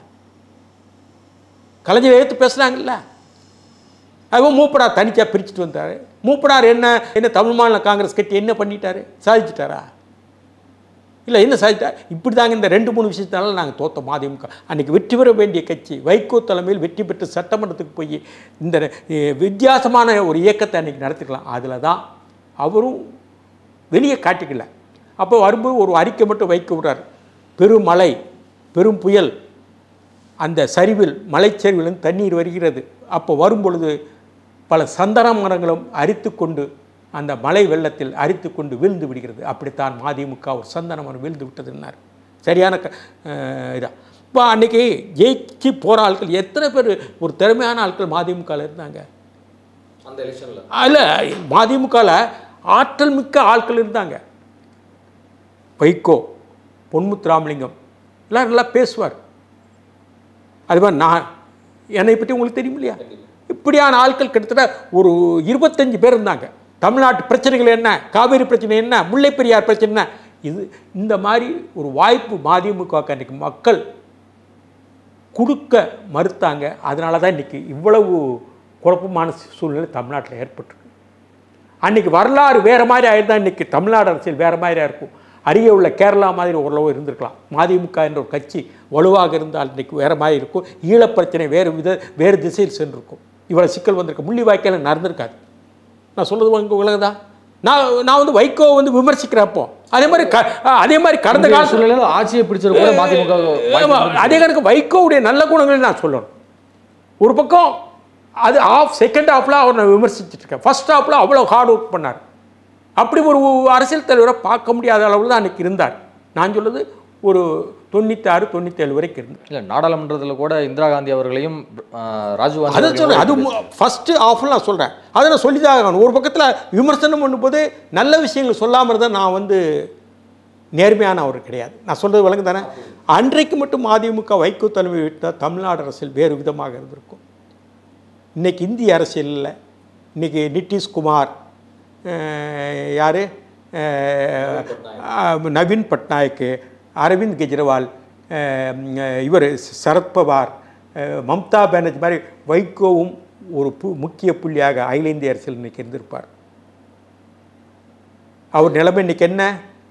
கலைஞர் எடுத்து பேசுனாங்கல்ல அதுவும் மூப்பனார் தனிச்சா பிரிச்சுட்டு வந்தார் மூப்பனார் என்ன என்ன தமிழ் மாநில காங்கிரஸ் கட்சி என்ன பண்ணிட்டாரு சாதிச்சிட்டாரா இல்லை என்ன சாதித்தார் இப்படி தாங்க இந்த ரெண்டு மூணு விஷயத்தினால நாங்கள் தோத்தோம் மதிமுக அன்றைக்கி வெற்றி பெற வேண்டிய கட்சி வைகோ தலைமையில் வெற்றி பெற்று சட்டமன்றத்துக்கு போய் இந்த அஹ், வித்தியாசமான ஒரு இயக்கத்தை அன்றைக்கி நடத்திக்கலாம் அதில் தான் அவரும் வெளியே காட்டிக்கல அப்போ வரும்போது ஒரு அறிக்கை மட்டும் வைக்க விடுறார் பெருமழை பெரும் புயல் அந்த சரிவில் மலைச்சரிவிலும் தண்ணீர் வருகிறது அப்போ வரும் பொழுது பல சந்தன மரங்களும் அரித்து கொண்டு அந்த மலை வெள்ளத்தில் அரித்து கொண்டு வீழ்ந்து விடுகிறது அப்படித்தான் மதிமுக ஒரு சந்தன மரம் வீழ்ந்து விட்டதுன்னார் சரியான க இதா இப்போ அன்றைக்கி ஜெயிச்சு போகிற ஆட்கள் எத்தனை பேர் ஒரு திறமையான ஆட்கள் மதிமுகவில் இருந்தாங்க அந்த எலெக்ஷனில் அதில் மதிமுகவில் ஆற்றல் மிக்க ஆட்கள் இருந்தாங்க வைகோ பொன்முத்துராமலிங்கம் எல்லாம் நல்லா பேசுவார் அது மாதிரி நான் என்னை பற்றி உங்களுக்கு தெரியும் இல்லையா இப்படியான ஆட்கள் கிட்டத்தட்ட ஒரு இருபத்தஞ்சு பேர் இருந்தாங்க தமிழ்நாட்டு பிரச்சனைகள் என்ன காவேரி பிரச்சனை என்ன முல்லைப் பெரியார் பிரச்சனை என்ன இது இந்த மாதிரி ஒரு வாய்ப்பு மதிமுக அன்றைக்கி மக்கள் கொடுக்க மறுத்தாங்க அதனால தான் இன்றைக்கி இவ்வளவு குழப்பமான சூழ்நிலை தமிழ்நாட்டில் ஏற்பட்டிருக்கு அன்றைக்கி வரலாறு வேறு மாதிரி ஆயிருந்தா இன்றைக்கி தமிழ்நாடு அரசியல் வேறு மாதிரியாக இருக்கும் அருகே உள்ள கேரளா மாதிரி ஓரளவு இருந்திருக்கலாம் மதிமுக என்ற ஒரு கட்சி வலுவாக இருந்தால் இன்றைக்கி வேறு மாதிரி இருக்கும் ஈழப் பிரச்சனை வேறு வித வேறு திசையில் சென்றிருக்கும் இவ்வளோ சிக்கல் வந்திருக்கு முள்ளிவாய்க்கால் நடந்திருக்காது நான் சொல்கிறது உங்க உலகதா நான் நான் வந்து வைகோ வந்து விமர்சிக்கிறப்போ அதே மாதிரி க அதே மாதிரி கடந்த கால சூழ்நிலையில் ஆட்சியை பிடிச்சது கூட மதிமுக ஆமா, அதே கணக்கு வைகோவுடைய நல்ல குணங்களை நான் சொல்லணும் ஒரு பக்கம் அது ஆஃப் செகண்ட் ஹாஃபில் அவர் நான் விமர்சிச்சுட்டு இருக்கேன் ஃபர்ஸ்ட் ஹாஃபில் அவ்வளோ ஹார்ட் ஒர்க் பண்ணார் அப்படி ஒரு அரசியல் தலைவரை பார்க்க முடியாத அளவில் தான் அன்றைக்கி இருந்தார் நான் சொல்லுது ஒரு தொண்ணூத்தாறு தொண்ணூத்தேழு வரைக்கும் இருந்தார் இல்லை நாடாளுமன்றத்தில் கூட இந்திரா காந்தி அவர்களையும் ஆஹ், ராஜீவ் காந்தி அதை அவர்களையும் சொல்கிறேன் அது ஃபஸ்ட்டு ஆஃபில் நான் சொல்கிறேன் அதை நான் சொல்லி தான் ஆகணும் ஒரு பக்கத்தில் விமர்சனம் பண்ணும்போது நல்ல விஷயங்கள் சொல்லாமல் இருந்தால் நான் வந்து நேர்மையான அவர் கிடையாது நான் சொல்கிறது விளங்கு தானே அன்றைக்கு மட்டும் அதிமுக வைகோ தலைமை விட்டால் தமிழ்நாடு அரசியல் வேறு விதமாக இருந்திருக்கும் இன்னைக்கு இந்திய அரசியலில் இன்னைக்கு நிதிஷ்குமார் யார் நவீன் பட்நாயக் அரவிந்த் கெஜ்ரிவால் இவர் சரத்பவார் அஹ், மம்தா பானர்ஜி மாதிரி வைகோவும் ஒரு பு முக்கிய புள்ளியாக அகில இந்திய அரசியல் இன்னைக்கு இருந்திருப்பார் அவர் நிலைமை இன்னைக்கு என்ன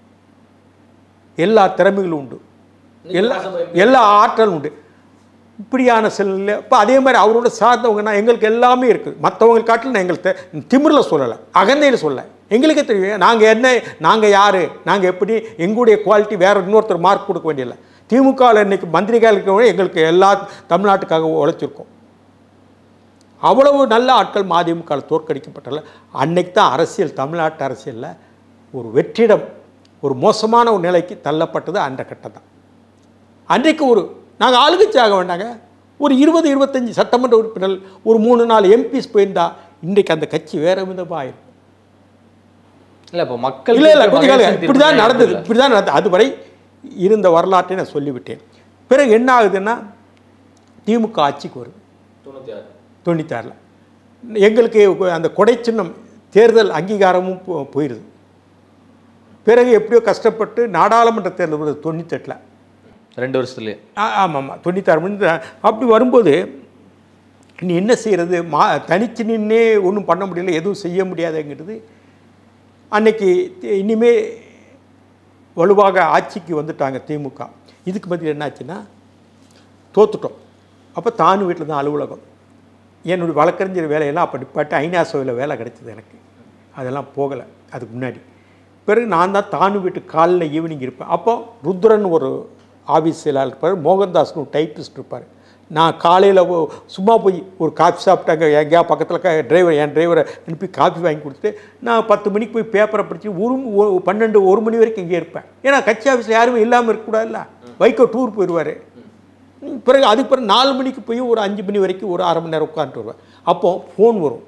எல்லா திறமைகளும் உண்டு எல்லா எல்லா ஆற்றலும் உண்டு இப்படியான செல்ல இப்போ அதே மாதிரி அவரோட சார்ந்தவங்கன்னா எங்களுக்கு எல்லாமே இருக்குது மற்றவங்க காட்டிலும் நான் எங்களுக்கு தெ- திமிரில் சொல்லலை அகந்தையில் சொல்ல எங்களுக்கே தெரியும் நாங்கள் என்ன நாங்கள் யார் நாங்கள் எப்படி எங்களுடைய குவாலிட்டி வேறு இன்னொருத்தர் மார்க் கொடுக்க வேண்டியதில்லை திமுகவில் இன்னைக்கு மந்திரிகள் இருக்கவங்க எங்களுக்கு எல்லா தமிழ்நாட்டுக்காக உழைச்சிருக்கோம் அவ்வளவு நல்ல ஆட்கள் மதிமுகவில் தோற்கடிக்கப்பட்டல அன்னைக்கு தான் அரசியல் தமிழ்நாட்டு அரசியலில் ஒரு வெற்றிடம் ஒரு மோசமான ஒரு நிலைக்கு தள்ளப்பட்டது அந்த கட்டம் தான் அன்றைக்கு ஒரு நாங்கள் ஆளுங்கட்சி ஆக வேண்டாங்க ஒரு இருபது இருபத்தஞ்சி சட்டமன்ற உறுப்பினர் ஒரு மூணு நாலு எம்பிஸ் போயிருந்தா இன்றைக்கு அந்த கட்சி வேற விதமாக இருக்கும் இல்லை இப்போ மக்கள் இல்லை இல்லை கேட்கிற கொஞ்சம் மகேசன் காலம் இப்படி தான் தீர்ப்பு நடந்தது இல்ல. இப்படி தான் நடந்தது அதுவரை இருந்த வரலாற்றை நான் சொல்லிவிட்டேன் பிறகு என்ன ஆகுதுன்னா திமுக ஆட்சிக்கு வருது தொண்ணூத்தாறில் எங்களுக்கு அந்த கொடை சின்னம் தேர்தல் அங்கீகாரமும் போ- போயிடுது பிறகு எப்படியோ கஷ்டப்பட்டு நாடாளுமன்ற தேர்தல் வருது தொண்ணூத்தெட்டில் ரெண்டு வருஷத்துலேயே ஆமாம் ஆமாம் தொண்ணூத்தாறு மணி தான். அப்படி வரும்போது நீ என்ன செய்கிறது மா தனிச்சு நின்னே ஒன்றும் பண்ண முடியல எதுவும் செய்ய முடியாதுங்கிறது அன்னைக்கு தி- இனிமே வலுவாக ஆட்சிக்கு வந்துட்டாங்க திமுக இதுக்கு மத்தியில் என்னாச்சுன்னா தோத்துட்டோம் அப்போ தானு வீட்டில் தான் அலுவலகம் என்னுடைய வழக்கறிஞர் வேலையெல்லாம் அப்போ நிப்பாட்டி ஐநாசோவில் வேலை கிடைச்சது எனக்கு அதெல்லாம் போகலை அதுக்கு முன்னாடி பிறகு நான் தான் தானு வீட்டு காலைல ஈவினிங் இருப்பேன் அப்போ ருத்ரன் ஒரு ஆஃபீஸ் செயலாளர் இருப்பார் மோகன்தாஸ்னு ஒரு டைப்பிஸ்ட் இருப்பார் நான் காலையில் சும்மா போய் ஒரு காஃபி சாப்பிட்டாங்க எங்கேயா பக்கத்தில் டிரைவர் என் டிரைவரை அனுப்பி காஃபி வாங்கி கொடுத்துட்டு நான் பத்து மணிக்கு போய் பேப்பரை படித்து ஒரு ஒ- பன்னெண்டு ஒரு மணி வரைக்கும் இங்கே இருப்பேன் ஏன்னா கட்சி ஆஃபீஸில் யாருமே இல்லாமல் இருக்கக்கூடாதுல்ல வைகோ டூர் போயிடுவார் ம், பிறகு அதுக்கு பிறகு நாலு மணிக்கு போய் ஒரு அஞ்சு மணி வரைக்கும் ஒரு அரை மணி நேரம் உட்காந்துட்டு வருவேன் அப்போது ஃபோன் வரும்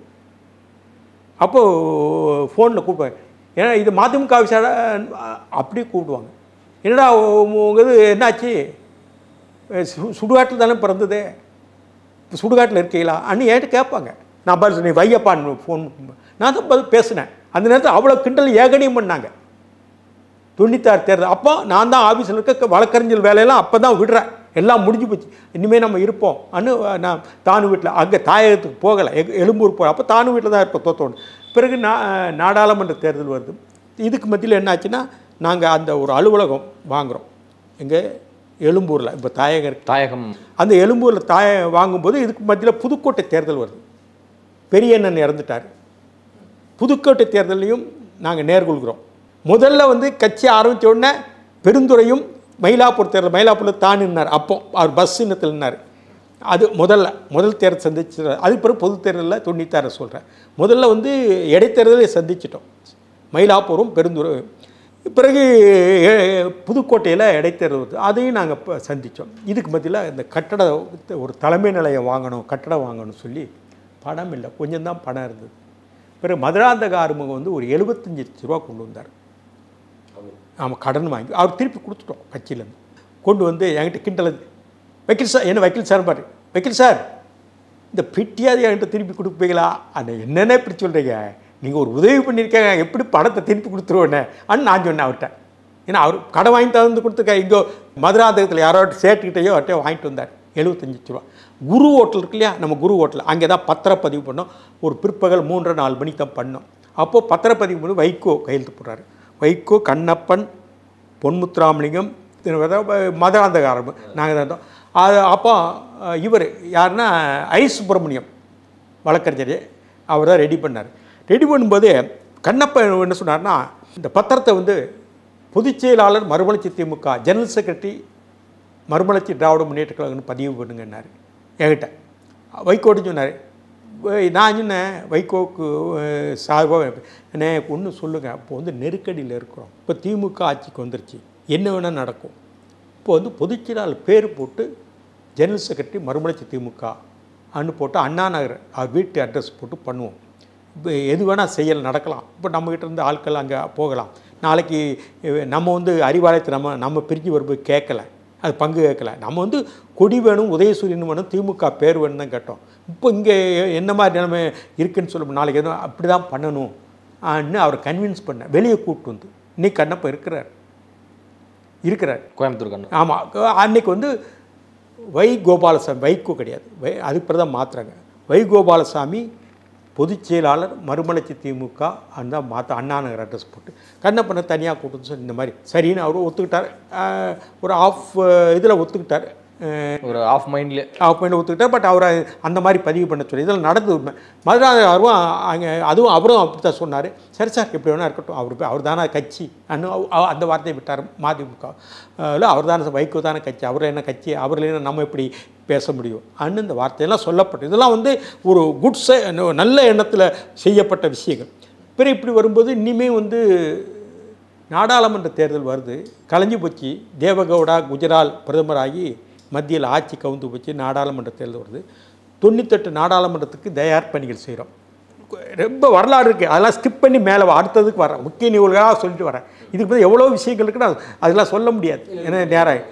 அப்போது ஃபோனில் கூப்பிடுவேன் ஏன்னா இது மதிமுக ஆஃபீஸார அப்படியே கூப்பிடுவாங்க என்னடா உ- உங்க இது என்னாச்சு அஹ் சு- சுடுகாட்டில் தானே பிறந்தது இப்போ சுடுகாட்டில் இருக்கீங்களா அண்ணி ஏன்ட்டு கேட்பாங்க நான் பதில் நீ வையப்பான்னு ஃபோன் நான் தான் பதில் பேசினேன் அந்த நேரத்தில் அவ்வளோ கிண்டல் ஏகனியம் பண்ணாங்க தொண்ணூத்தாறு தேர்தல் அப்போ நான் தான் ஆஃபீஸில் இருக்க வழக்கறிஞர் வேலையெல்லாம் அப்போ தான் விடுறேன் எல்லாம் முடிஞ்சு போச்சு இனிமேல் நம்ம இருப்போம் அன்னு நான் தானு வீட்டில் அங்கே தாயகத்துக்கு போகலை எ- எழும்பூர் போகல அப்போ தானு வீட்டில் தான் இருப்போம் தோத்தோன்னு பிறகு நா நாடாளுமன்ற தேர்தல் வருது இதுக்கு மத்தியில் என்னாச்சுன்னா நாங்கள் அந்த ஒரு அலுவலகம் வாங்குகிறோம் எங்கே எழும்பூரில் இப்போ தாயகம் இருக்கு தாயகம் அந்த எழும்பூரில் தாய வாங்கும்போது இதுக்கு மத்தியில் புதுக்கோட்டை தேர்தல் வருது பெரியண்ணன் இறந்துட்டார் புதுக்கோட்டை தேர்தலையும் நாங்கள் நேர்கொள்கிறோம் முதல்ல வந்து கட்சி ஆரம்பித்த உடனே பெருந்துறையும் மயிலாப்பூர் தேர்தல் மயிலாப்பூரில் தான் நின்னார் அப்போ அவர் பஸ் சின்னத்தில் நின்னார் அது முதல்ல முதல் தேர்தல் சந்திச்சு அதுக்கு பிறகு பொது தேர்தலில் தொண்ணூத்தாறு சொல்கிறேன் முதல்ல வந்து இடைத்தேர்தலை சந்திச்சிட்டோம் மயிலாப்பூரும் பெருந்துறை பிறகு எ- புதுக்கோட்டையில் இடைத்தேர்தல் வருது அதையும் நாங்கள் இப்போ சந்தித்தோம் இதுக்கு மத்தியில் இந்த கட்டட ஒரு தலைமை நிலையம் வாங்கணும் கட்டடம் வாங்கணும்னு சொல்லி பணம் இல்லை கொஞ்சம் தான் பணம் இருந்தது பிறகு மதுராந்தக ஆறுமுகம் வந்து ஒரு எழுபத்தஞ்சு லட்ச ரூபா கொண்டு வந்தார் ஆமாம் கடன் வாங்கி அவர் திருப்பி கொடுத்துட்டோம் கட்சியிலேருந்து கொண்டு வந்து என்கிட்ட கிண்டல் வக்கீல் சார் என்ன வக்கீல் சார் பாரு வக்கீல் சார் இந்த பெட்டியாவது என்கிட்ட திருப்பி கொடுப்பீங்களா அந்த என்னென்ன இப்படி சொல்கிறீங்க நீங்கள் ஒரு உதவி பண்ணியிருக்கீங்க எப்படி பணத்தை திருப்பி கொடுத்துருவோன்னே அன்னு நான் சொன்னேன் அவர்கிட்ட ஏன்னா அவர் கடை வாங்கி தந்து கொடுத்துருக்க இங்கோ மதுராந்தகத்தில் யாரோட சேட்டுக்கிட்டேயோ அவர்கிட்ட வாங்கிட்டு வந்தார் எழுபத்தஞ்சு லட்ச ரூபா குரு ஹோட்டல் இருக்கு இல்லையா நம்ம குரு ஹோட்டல் அங்கே தான் பத்திரப்பதிவு பண்ணோம் ஒரு பிற்பகல் மூன்றரை நாலு மணிக்கு தான் பண்ணோம் அப்போது பத்திரப்பதிவு பண்ணி வைகோ கையெழுத்து போடுறாரு வைகோ கண்ணப்பன் பொன்முத்துராமலிங்கம் மதுராந்தகாரம் நாங்கள் தான் இருந்தோம் அது அப்போ இவர் யாருன்னா ஐ சுப்பிரமணியம் வழக்கறிஞர் அவர் தான் ரெடி பண்ணார் ரெடி பண்ணும்போது கண்ணப்பன் என்ன சொன்னார்னா இந்த பத்திரத்தை வந்து பொதுச் செயலாளர் மறுமலர்ச்சி திமுக ஜெனரல் செக்ரட்டரி மறுமலர்ச்சி திராவிட முன்னேற்ற கழகம்னு பதிவு பண்ணுங்கன்னாரு என்கிட்ட வைகோட்டு சொன்னார் நான் சொன்னேன் வைகோக்கு சார்பாக அண்ணே ஒன்று சொல்லுங்கள் இப்போ வந்து நெருக்கடியில் இருக்கிறோம் இப்போ திமுக ஆட்சிக்கு வந்துருச்சு என்ன வேணால் நடக்கும் இப்போ வந்து பொதுச்செயலாளர் பேர் போட்டு ஜெனரல் செக்ரட்டரி மறுமலர்ச்சி திமுக அன்னு போட்டு அண்ணா நகர் அவர் வீட்டு அட்ரஸ் போட்டு பண்ணுவோம் இப்போ எது வேணால் செயல் நடக்கலாம் இப்போ நம்மக்கிட்ட இருந்து ஆட்கள் அங்கே போகலாம் நாளைக்கு அஹ், நம்ம வந்து அறிவாலயத்தை நம்ம நம்ம பிரிஞ்சு வரும்போது கேட்கல அது பங்கு கேட்கல நம்ம வந்து கொடி வேணும் உதயசூரியன் வேணும் திமுக பேர் வேணும் தான் கேட்டோம் இப்போ இங்கே என்ன மாதிரி நிலைமை இருக்குன்னு சொல்லும் நாளைக்கு எதுவும் அப்படி தான் பண்ணணும் ஆன்னு அவர் கன்வின்ஸ் பண்ண வெளியே கூப்பிட்டு வந்து இன்னைக்கு கண்ணப்ப இருக்கிறார் இருக்கிறார் கோயம்புத்தூர் கண்ணு ஆமாம் அன்னைக்கு வந்து வை கோபாலசாமி வைகோ கிடையாது வை அதுக்கு பிறகு தான் மாற்றுறாங்க வை கோபாலசாமி பொதுச் செயலாளர் மறுமலர்ச்சி திமுக அந்த மாற்ற அண்ணா நகர் அட்ரஸ் போட்டு கண்ணப்பனை தனியாக கூப்பிட்டு சொல்லி இந்த மாதிரி சரின்னு அவர் ஒத்துக்கிட்டார் ஆஹ், ஒரு ஆஃப் இதில் ஒத்துக்கிட்டார் ஆஹ், ஒரு ஆஃப் மைண்ட்லேயே ஆஃப் பண்ணி ஒத்துக்கிட்டார் பட் அவர் அந்த மாதிரி பதிவு பண்ண சொல்லி இதில் நடந்து உண்மை மதுராந்தகாரும் அங்கே அதுவும் அவரும் அப்படி தான் சொன்னார் சரி சார் எப்படி வேணா இருக்கட்டும் அவர் போய் அவர் தானே கட்சி அன்னு அவ- அவ- அந்த வார்த்தையை விட்டார் மதிமுக இல்லை அவர் தானே வைகோ தானே கட்சி அவர் என்ன கட்சி அவரில் என்ன நம்ம எப்படி பேச முடியும் அன்னு இந்த வார்த்தையெல்லாம் சொல்லப்பட்டு இதெல்லாம் வந்து ஒரு குட் நல்ல எண்ணத்தில் செய்யப்பட்ட விஷயங்கள் பிறகு இப்படி வரும்போது இனிமே வந்து நாடாளுமன்ற தேர்தல் வருது கலைஞ்சு போச்சு தேவகவுடா குஜரால் பிரதமராகி மத்தியில் ஆட்சி கவுந்து போச்சு நாடாளுமன்ற தேர்தல் வருது தொண்ணூத்தெட்டு நாடாளுமன்றத்துக்கு தயார் பணிகள் செய்கிறோம் ரொம்ப வரலாறு இருக்குது அதெல்லாம் ஸ்கிப் பண்ணி மேலே அடுத்ததுக்கு வரேன் முக்கிய நிகழ்வுகளாக சொல்லிட்டு வரேன் இதுக்கு பதில் எவ்வளோ விஷயங்கள் இருக்குன்னு அது- அதெல்லாம் சொல்ல முடியாது ஏன்னா நேரம்